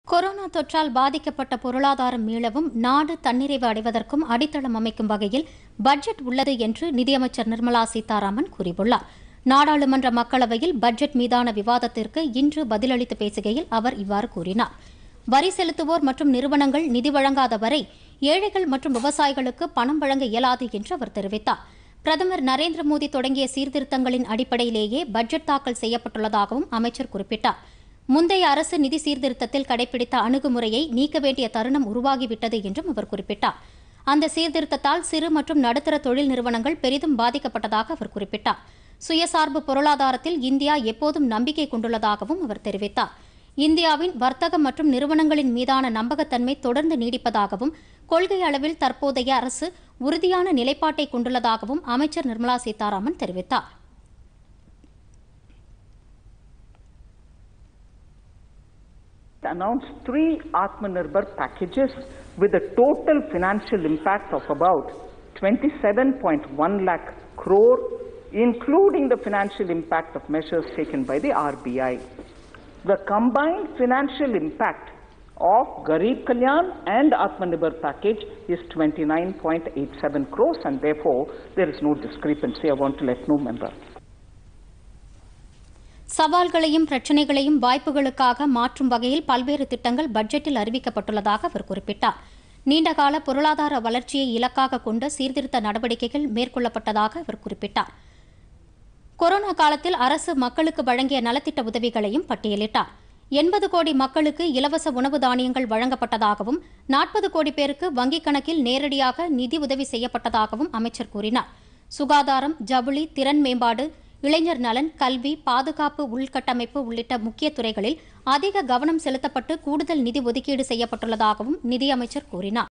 Corona தொற்றால் பாதிக்கப்பட்ட பொருளாதாரம் மீளவும் நாடு தன்னிறைவு அடைவதற்கும் அடித்தளம் அமைக்கும் வகையில் பட்ஜெட் உள்ளது என்று நிதியமைச்சர் நிர்மலா சீதாராமன் கூறியுள்ளார் நாடாளுமன்ற மக்களவையில் பட்ஜெட் மீதான விவாதத்திற்கு இன்று பதிலளித்து பேசுகையில் அவர் இவ்வாறு கூறினார் வரி செலுத்துவோர் மற்றும் நிறுவனங்கள் நிதி வழங்காத வரை ஏழைகள் மற்றும் விவசாயிகளுக்கு பணம் வழங்க இயலாது என்று அவர் தெரிவித்தார் பிரதமர் நரேந்திர மோடி தொடங்கிய சீர்திருத்தங்களின் அடிப்படையிலேயே பட்ஜெட் தாக்கல் செய்யப்பட்டுள்ளதாகவும் அமைச்சர் குறிப்பிட்டார் முந்தைய அரசு நிதி சீர்திருத்தத்தில் கடைபிடித்த அணுகுமுறையை நீக்க வேண்டிய தருணம் உருவாகிவிட்டது என்றும் அவர் குறிப்பிட்டார் அந்த சீர்திருத்தத்தால் சிறு மற்றும் நடுத்தர தொழில் நிறுவனங்கள் பெரிதும் பாதிக்கப்பட்டதாக அவர் குறிப்பிட்டார் சுயசார்பு பொருளாதாரத்தில் இந்தியா எப்போதும் நம்பிக்கை கொண்டுள்ளதாகவும் அவர் தெரிவித்தார் இந்தியாவின் வர்த்தகம் மற்றும் நிறுவனங்களின் மீதான நம்பகத்தன்மை தொடர்ந்து நீடிப்பதாகவும் கொள்கை அளவில் தற்போதைய அரசு உறுதியான நிலைப்பாட்டை கொண்டுள்ளதாகவும் அமைச்சர் நிர்மலா சீதாராமன் தெரிவித்தார் announced three Atmanirbhar packages with a total financial impact of about 27.1 lakh crore, including the financial impact of measures taken by the RBI. The combined financial impact of Garib Kalyan and Atmanirbhar package is 29.87 crores and therefore there is no discrepancy. I want to let no member. சவால்களையும் பிரச்சினைகளையும் வாய்ப்புகளுக்காக மாற்றும் வகையில் பல்வேறு திட்டங்கள் பட்ஜெட்டில் அறிவிக்கப்பட்டுள்ளதாக அவர் குறிப்பிட்டார் நீண்டகால பொருளாதார வளர்ச்சியை இலக்காக கொண்ட சீர்திருத்த நடவடிக்கைகள் மேற்கொள்ளப்பட்டதாக அவர் குறிப்பிட்டார் கொரோனா காலத்தில் அரசு மக்களுக்கு வழங்கிய நலத்திட்ட உதவிகளையும் பட்டியலிட்டார் எண்பது கோடி மக்களுக்கு இலவச உணவு தானியங்கள் வழங்கப்பட்டதாகவும் நாற்பது கோடி பேருக்கு வங்கிக் கணக்கில் நேரடியாக நிதி உதவி செய்யப்பட்டதாகவும் அமைச்சர் கூறினார் சுகாதாரம் ஜவுளி திறன் மேம்பாடு இளைஞர் நலன் கல்வி பாதுகாப்பு உள்கட்டமைப்பு உள்ளிட்ட முக்கிய துறைகளில் அதிக கவனம் செலுத்தப்பட்டு கூடுதல் நிதி ஒதுக்கீடு செய்யப்பட்டுள்ளதாகவும் நிதியமைச்சர் கூறினார்